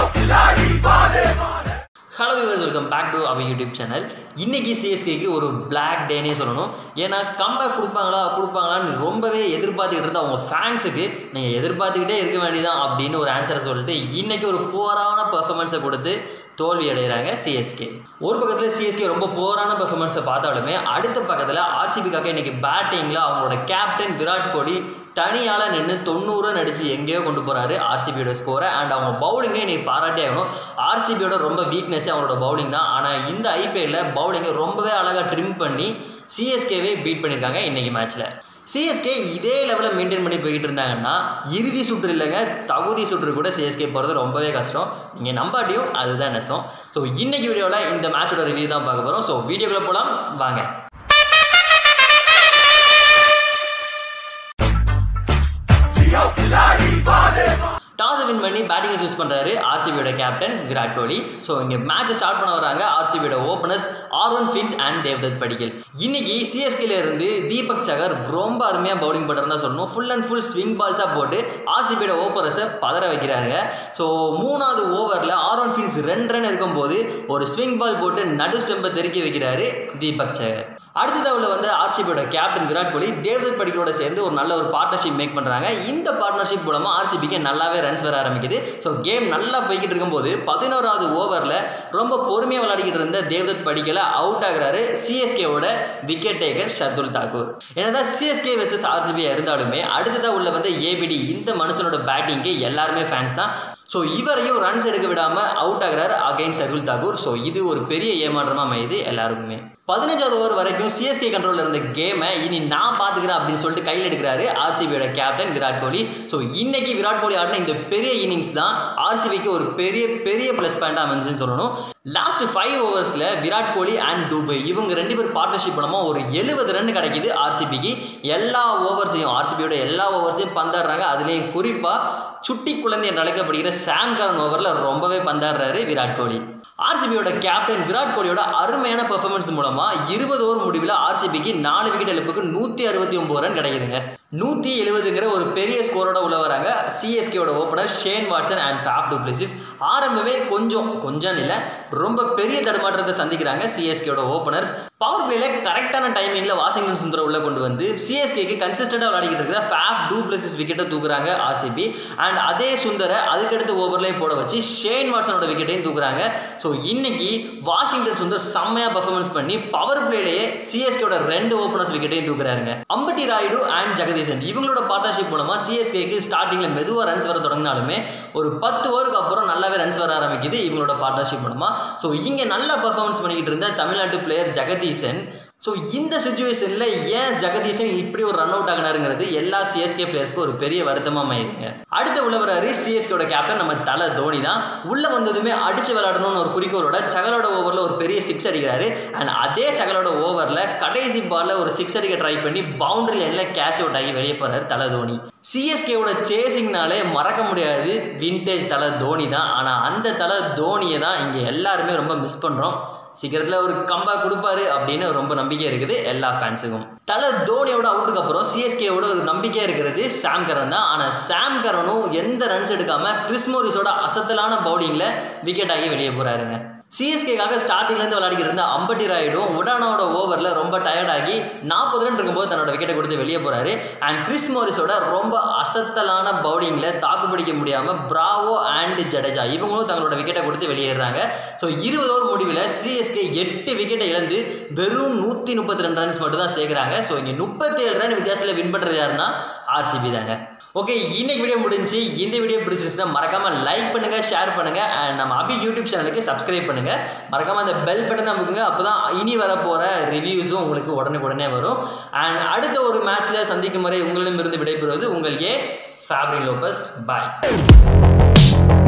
hello viewers welcome back to our YouTube channel இன்னைக்கு சிஎஸ்கேக்கு ஒரு பிளாக் டேனே சொல்லணும் ஏன்னா கம்பேக் கொடுப்பாங்களா கொடுப்பாங்களான்னு ரொம்பவே எதிர்பார்த்துக்கிட்டு இருந்த அவங்க ஃபேன்ஸுக்கு நீங்கள் எதிர்பார்த்துக்கிட்டே இருக்க வேண்டியதான் அப்படின்னு ஒரு ஆன்சரை சொல்லிட்டு இன்னைக்கு ஒரு போரான பெர்ஃபார்மன்ஸை கொடுத்து தோல்வி அடைகிறாங்க சிஎஸ்கே ஒரு பக்கத்தில் சிஎஸ்கே ரொம்ப போரான பெர்ஃபார்மன்ஸை பார்த்தாலுமே அடுத்த பக்கத்தில் ஆர்சிபிக்காக இன்னைக்கு பேட்டிங்கில் அவங்களோட கேப்டன் விராட் கோலி தனியால் நின்று தொண்ணூறு நடிச்சு எங்கேயோ கொண்டு போகிறாரு ஆர்சிபியோட ஸ்கோரை அண்ட் அவங்க பவுலிங்கை நீ பாராட்டே ஆகணும் ஆர்சிபியோட ரொம்ப வீக்னஸே அவங்களோட பவுலிங் தான் ஆனால் இந்த ஐபிஎல்லில் பவுலிங்கை ரொம்பவே அழகாக ட்ரிம் பண்ணி சிஎஸ்கேவே பீட் பண்ணியிருக்காங்க இன்றைக்கி மேட்ச்சில் சிஎஸ்கே இதே லெவலில் மெயின்டைன் பண்ணி போய்கிட்டு இருந்தாங்கன்னா இறுதி சுற்று இல்லைங்க தகுதி சுற்று கூட சிஎஸ்கே போகிறது ரொம்பவே கஷ்டம் நீங்கள் நம்பாட்டியும் அதுதான் நெசம் ஸோ இன்னைக்கு வீடியோவில் இந்த மேட்சோட ரிவ்யூ தான் பார்க்க போகிறோம் ஸோ வீடியோக்குள்ளே போகலாம் வாங்க டாஸை வின் பண்ணி பேட்டிங்கை சூஸ் பண்ணுறாரு ஆர்சிபியோட கேப்டன் விராட் கோலி ஸோ இங்கே மேட்சை ஸ்டார்ட் பண்ண வராங்க ஆர்சிபியோட openers Aaron Finch and Devdutt Padikkal இன்னைக்கு சிஎஸ்கேல இருந்து தீபக் சகர் ரொம்ப அருமையாக பவுலிங் பண்ணுறதா சொல்லணும் ஃபுல் அண்ட் ஃபுல் ஸ்விங் பால்ஸாக போட்டு ஆர்சிபியோட ஓப்பனர்ஸை பதற வைக்கிறாங்க ஸோ மூணாவது ஓவரில் ஆர்வன் ஃபின்ஸ் ரெண்டு ரன் இருக்கும்போது ஒரு ஸ்விங் பால் போட்டு நடு ஸ்டெம்பை தெருக்கி வைக்கிறாரு தீபக் சகர் அடுத்த தவிர வந்து ஆர்சிபியோட கேப்டன் விராட் கோலி தேவ்தத் படிக்கலோட சேர்ந்து ஒரு நல்ல ஒரு பார்ட்னர்ஷிப் மேக் பண்ணுறாங்க இந்த பார்ட்னர்ஷிப் மூலமாக ஆர்சிபிக்கு நல்லாவே ரன்ஸ் வர ஆரம்பிக்குது ஸோ கேம் நல்லா போய்கிட்டு இருக்கும்போது பதினோராவது ஓவரில் ரொம்ப பொறுமையாக விளையாடிக்கிட்டு இருந்த தேவ்தத் படிக்கல அவுட் ஆகுறாரு சிஎஸ்கேவோட விக்கெட் டேக்கர் ஷர்துல் தாக்கூர் என்னதான் சிஎஸ்கே வெர்சஸ் ஆர்சிபி இருந்தாலுமே அடுத்ததாக உள்ள வந்து ஏபிடி இந்த மனுஷனோட பேட்டிங்க்கு எல்லாருமே ஃபேன்ஸ் தான் ஸோ இவரையும் ரன்ஸ் எடுக்க விடாமல் அவுட் ஆகிறார் அகைன் சர்குல் தாக்கூர் ஸோ இது ஒரு பெரிய ஏமாற்றமாக அமையுது எல்லாருக்குமே பதினஞ்சாவது ஓவர் வரைக்கும் சிஎஸ்கே கண்ட்ரோலில் இருந்த கேமை இனி நான் பார்த்துக்கிறேன் அப்படின்னு சொல்லிட்டு கையில் எடுக்கிறாரு ஆர்சிபியோட கேப்டன் விராட் கோலி ஸோ இன்னைக்கு விராட் கோலி ஆடின இந்த பெரிய இன்னிங்ஸ் தான் ஆர்சிபிக்கு ஒரு பெரிய பெரிய ப்ளஸ் பாயிண்டாக அமைஞ்சுன்னு சொல்லணும் லாஸ்ட் ஃபைவ் ஓவர்ஸில் விராட் கோலி அண்ட் டூபை இவங்க ரெண்டு பேர் பார்ட்னர்ஷிப் மூலமாக ஒரு எழுபது ரன் கிடைக்குது ஆர்சிபிக்கு எல்லா ஓவர்ஸையும் ஆர்சிபியோட எல்லா ஓவர்ஸையும் பந்தாடுறாங்க அதுலேயும் குறிப்பாக சுட்டி குழந்தை என்று அழைக்கப்படுகிற சாம் கரன் ஓவரில் ரொம்பவே பந்தாடுறாரு விராட் கோலி ஆர்சிபியோட கேப்டன் விராட் கோலியோட அருமையான பெர்ஃபார்மன்ஸ் மூலமாக இருபது ஓவர் முடிவில் ஆர்சிபிக்கு நாலு விக்கெட் இழப்புக்கு நூற்றி அறுபத்தி ஒம்பது ரன் கிடைக்குதுங்க நூற்றி எழுபதுங்கிற ஒரு பெரிய ஸ்கோரோட உள்ள வராங்க சிஎஸ்கேவோட opener Shane Watson and Faf du Plessis ஆரம்பமே கொஞ்சம் கொஞ்சம் இல்லை ரொம்ப பெரிய தடுமாற்றத்தை சந்திக்கிறாங்க சிஎஸ்கேவோட ஓப்பனர்ஸ் பவர் பிளேல கரெக்டான டைமிங்கில் வாஷிங்டன் சுந்தரம் உள்ள கொண்டு வந்து சிஎஸ்கேக்கு கன்சிஸ்டண்டாக விளையாடிக்கிட்டு இருக்கிற ஃபேஃப் டூப்ளிசிஸ் விக்கெட்டை தூக்குறாங்க ஆர்சிபி அண்ட் அதே சுந்தரை அதுக்கடுத்து ஓவர்லேயும் போட வச்சு ஷேன் வாட்சனோட விக்கெட்டையும் தூக்குறாங்க ஸோ இன்னைக்கு வாஷிங்டன் சுந்தர் செம்மையாக பர்ஃபார்மன்ஸ் பண்ணி பவர் பிளேலேயே சிஎஸ்கேவோட ரெண்டு ஓப்பனர்ஸ் விக்கெட்டையும் தூக்குறாருங்க அம்பட்டி ராயுடு அண்ட் ஜெகதீசன் இவங்களோட பார்ட்னர்ஷிப் மூலமாக சிஎஸ்கேக்கு ஸ்டார்டிங்கில் மெதுவாக ரன்ஸ் வர தொடங்கினாலுமே ஒரு பத்து ஓவருக்கு அப்புறம் நல்லாவே ரன்ஸ் வர ஆரம்பிக்குது இவங்களோட பார்ட்னர்ஷிப் மூலமாக ஸோ இங்கே நல்லா பர்ஃபார்மன்ஸ் பண்ணிக்கிட்டு இருந்த தமிழ்நாட்டு பிளேயர் ஜெகதீசன் ஸோ இந்த சுச்சுவேஷனில் ஏன் ஜெகதீசன் இப்படி ஒரு ரன் அவுட் ஆகினாருங்கிறது எல்லா சிஎஸ்கே பிளேயர்ஸ்க்கும் ஒரு பெரிய வருத்தமாக அமையுதுங்க அடுத்த உள்ள வராரு சிஎஸ்கேவோட கேப்டன் நம்ம தலை தோனி தான் உள்ளே வந்ததுமே அடித்து விளையாடணும்னு ஒரு குறிக்கோளோட சகலோட ஓவரில் ஒரு பெரிய சிக்ஸ் அடிக்கிறாரு அண்ட் அதே சகலோட ஓவரில் கடைசி பாலில் ஒரு சிக்ஸ் அடிக்க ட்ரை பண்ணி பவுண்டரி லைனில் கேட்ச் அவுட் ஆகி வெளியே போகிறாரு தலை தோனி சிஎஸ்கேவோட சேசிங்னாலே மறக்க முடியாது வின்டேஜ் தலை தோனி தான் ஆனால் அந்த தலை தோனியை தான் இங்கே எல்லாருமே ரொம்ப மிஸ் பண்ணுறோம் சீக்கிரத்தில் ஒரு கம்பா கொடுப்பாரு அப்படின்னு ரொம்ப நம்பிக்கை இருக்குது எல்லா ஃபேன்ஸுக்கும் தலை தோனியோட அவுட்டுக்கு அப்புறம் சிஎஸ்கேவோட ஒரு நம்பிக்கை இருக்கிறது சாம் கரன் தான் ஆனால் சாம் கரனும் எந்த ரன்ஸ் எடுக்காமல் கிறிஸ்மோரிஸோட அசத்தலான பவுலிங்கில் விக்கெட் ஆகி வெளியே போகிறாருங்க சிஎஸ்கேக்காக ஸ்டார்டிங்லேருந்து விளையாடிக்கிட்டு இருந்த அம்பட்டி ராயுடும் உடானோட ஓவரில் ரொம்ப டயர்டாகி நாற்பது ரன் இருக்கும்போது தன்னோட விக்கெட்டை கொடுத்து வெளியே போகிறாரு அண்ட் கிறிஸ் மோரிஸோட ரொம்ப அசத்தலான பவுலிங்கில் தாக்கு பிடிக்க முடியாமல் பிராவோ அண்ட் ஜடேஜா இவங்களும் தங்களோட விக்கெட்டை கொடுத்து வெளியேறாங்க ஸோ இருபது ஓவர் முடிவில் சிஎஸ்கே எட்டு விக்கெட்டை இழந்து வெறும் நூற்றி முப்பத்தி ரெண்டு ரன்ஸ் மட்டும் தான் சேர்க்குறாங்க ஸோ இங்கே முப்பத்தேழு ரன் வித்தியாசத்தில் வின் பண்ணுறது யாருன்னா ஆர்சிபி தாங்க ஓகே இன்னைக்கு வீடியோ முடிஞ்சு இந்த வீடியோ பிடிச்சிருச்சுன்னா மறக்காம லைக் பண்ணுங்க ஷேர் பண்ணுங்க அண்ட் நம்ம அபி யூடியூப் சேனலுக்கு சப்ஸ்கிரைப் பண்ணுங்க மறக்காம அந்த பெல் பட்டன் அமுக்குங்க அப்பதான் இனி வர போற ரிவ்யூஸும் உங்களுக்கு உடனே உடனே வரும் அண்ட் அடுத்த ஒரு மேட்ச்ல சந்திக்கும் வரை உங்களிடமிருந்து விடைபெறுவது உங்கள் ஏ ஃபேப்ரின் லோபஸ் பாய்